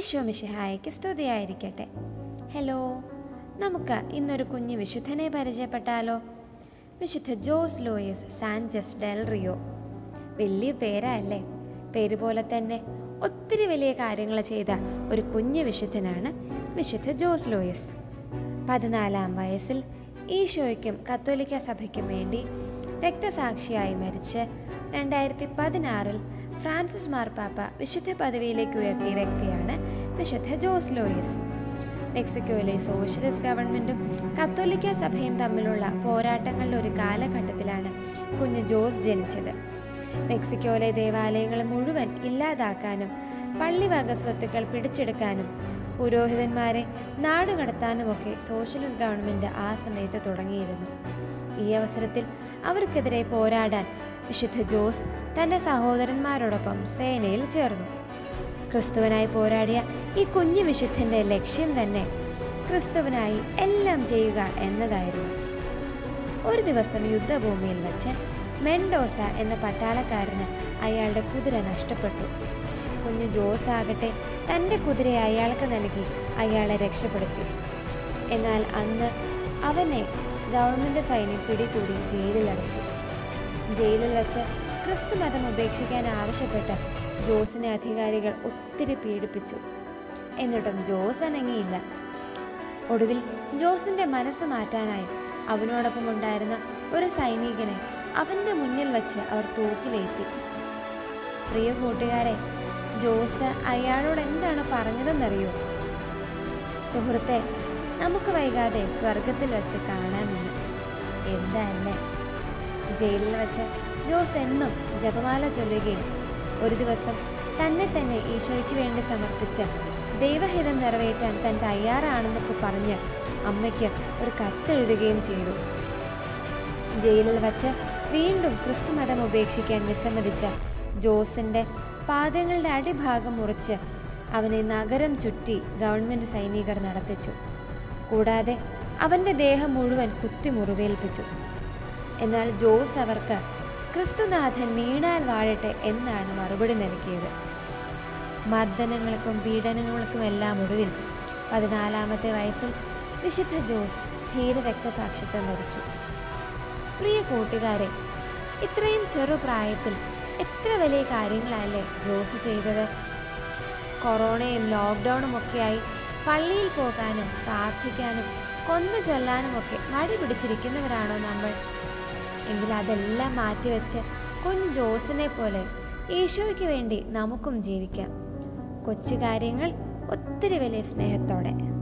ഈശോ മിശിഹായ്ക്ക് സ്തുതിയായിരിക്കട്ടെ ഹലോ നമുക്ക് ഇന്നൊരു കുഞ്ഞു വിശുദ്ധനെ പരിചയപ്പെട്ടാലോ വിശുദ്ധ Jose Luis Sanchez del Rio വലിയ പേരാ അല്ലേ പേര് പോലെ തന്നെ ഒത്തിരി വലിയ കാര്യങ്ങൾ ചെയ്ത ഒരു കുഞ്ഞു വിശുദ്ധനാണ് വിശുദ്ധ ജോസ് ലോയസ് പതിനാലാം വയസ്സിൽ ഈശോയ്ക്കും കത്തോലിക്ക സഭയ്ക്കും വേണ്ടി രക്തസാക്ഷിയായി മരിച്ച് രണ്ടായിരത്തി പതിനാറിൽ ഫ്രാൻസിസ് മാർപ്പാപ്പ വിശുദ്ധ പദവിയിലേക്ക് ഉയർത്തിയ വ്യക്തിയാണ് വിശുദ്ധ ജോസ് ലോയസ് മെക്സിക്കോയിലെ സോഷ്യലിസ്റ്റ് ഗവൺമെൻറ്റും കത്തോലിക്ക സഭയും തമ്മിലുള്ള പോരാട്ടങ്ങളുടെ ഒരു കാലഘട്ടത്തിലാണ് കുഞ്ഞ് ജോസ് ജനിച്ചത് മെക്സിക്കോയിലെ ദേവാലയങ്ങൾ മുഴുവൻ ഇല്ലാതാക്കാനും പള്ളിവക സ്വത്തുക്കൾ പിടിച്ചെടുക്കാനും പുരോഹിതന്മാരെ നാടുകടത്താനുമൊക്കെ സോഷ്യലിസ്റ്റ് ഗവൺമെൻറ് ആ സമയത്ത് തുടങ്ങിയിരുന്നു ഈ അവസരത്തിൽ അവർക്കെതിരെ പോരാടാൻ വിശുദ്ധ ജോസ് തൻ്റെ സഹോദരന്മാരോടൊപ്പം സേനയിൽ ചേർന്നു ക്രിസ്തുവിനായി പോരാടിയ ഈ കുഞ്ഞു വിശുദ്ധൻ്റെ ലക്ഷ്യം തന്നെ ക്രിസ്തുവിനായി എല്ലാം ചെയ്യുക എന്നതായിരുന്നു ഒരു ദിവസം യുദ്ധഭൂമിയിൽ വച്ച് മെൻഡോസ എന്ന പട്ടാളക്കാരന് അയാളുടെ കുതിര നഷ്ടപ്പെട്ടു കുഞ്ഞു ജോസ് ആകട്ടെ തൻ്റെ കുതിരയെ അയാൾക്ക് നൽകി അയാളെ രക്ഷപ്പെടുത്തി എന്നാൽ അന്ന് അവനെ ഗവൺമെൻറ് സൈന്യം പിടികൂടി ജയിലിലടച്ചു ജയിലിൽ വച്ച് ക്രിസ്തു മതം ഉപേക്ഷിക്കാൻ ആവശ്യപ്പെട്ട് ജോസിനെ അധികാരികൾ ഒത്തിരി പീഡിപ്പിച്ചു എന്നിട്ടും ജോസ് അനങ്ങിയില്ല ഒടുവിൽ ജോസിന്റെ മനസ്സ് മാറ്റാനായി അവനോടൊപ്പം ഉണ്ടായിരുന്ന ഒരു സൈനികനെ അവന്റെ മുന്നിൽ വച്ച് അവർ തൂക്കിലേറ്റി പ്രിയ കൂട്ടുകാരെ ജോസ് അയാളോട് എന്താണ് പറഞ്ഞതെന്നറിയോ സുഹൃത്തെ നമുക്ക് വൈകാതെ സ്വർഗത്തിൽ വെച്ച് കാണാമെന്ന് എന്താ അല്ലേ ജയിലിൽ വെച്ച് ജോസ് എന്നും ജപമാല ചൊല്ലുകയും ഒരു ദിവസം തന്നെ തന്നെ ഈശോയ്ക്ക് വേണ്ടി സമർപ്പിച്ച് ദൈവഹിതം നിറവേറ്റാൻ താൻ തയ്യാറാണെന്നൊക്കെ പറഞ്ഞ് അമ്മയ്ക്ക് ഒരു കത്തെഴുതുകയും ചെയ്തു ജയിലിൽ വച്ച് വീണ്ടും ക്രിസ്തുമതം ഉപേക്ഷിക്കാൻ വിസമ്മതിച്ച ജോസിന്റെ പാദങ്ങളുടെ അടിഭാഗം മുറിച്ച് അവനെ നഗരം ചുറ്റി ഗവൺമെന്റ് സൈനികർ നടത്തിച്ചു കൂടാതെ അവന്റെ ദേഹം മുഴുവൻ കുത്തി മുറിവേൽപ്പിച്ചു എന്നാൽ ജോസ് അവർക്ക് ക്രിസ്തുനാഥൻ വീണാൽ വാഴട്ടെ എന്നാണ് മറുപടി നൽകിയത് മർദ്ദനങ്ങൾക്കും പീഡനങ്ങൾക്കും എല്ലാം ഒടുവിൽ പതിനാലാമത്തെ വയസ്സിൽ വിശുദ്ധ ജോസ് ധീര രക്തസാക്ഷിത്വം വരിച്ചു പ്രിയ കൂട്ടുകാരെ ഇത്രയും ചെറുപ്രായത്തിൽ എത്ര വലിയ കാര്യങ്ങളല്ലേ ജോസ് ചെയ്തത് കൊറോണയും ലോക്ക്ഡൗണും ഒക്കെയായി പള്ളിയിൽ പോകാനും പ്രാർത്ഥിക്കാനും കൊന്നു ചൊല്ലാനും ഒക്കെ മടി പിടിച്ചിരിക്കുന്നവരാണോ നമ്മൾ എങ്കിൽ അതെല്ലാം മാറ്റിവെച്ച് കുഞ്ഞു ജോസിനെ പോലെ ഈശോയ്ക്ക് വേണ്ടി നമുക്കും ജീവിക്കാം കൊച്ചു കാര്യങ്ങൾ ഒത്തിരി വലിയ സ്നേഹത്തോടെ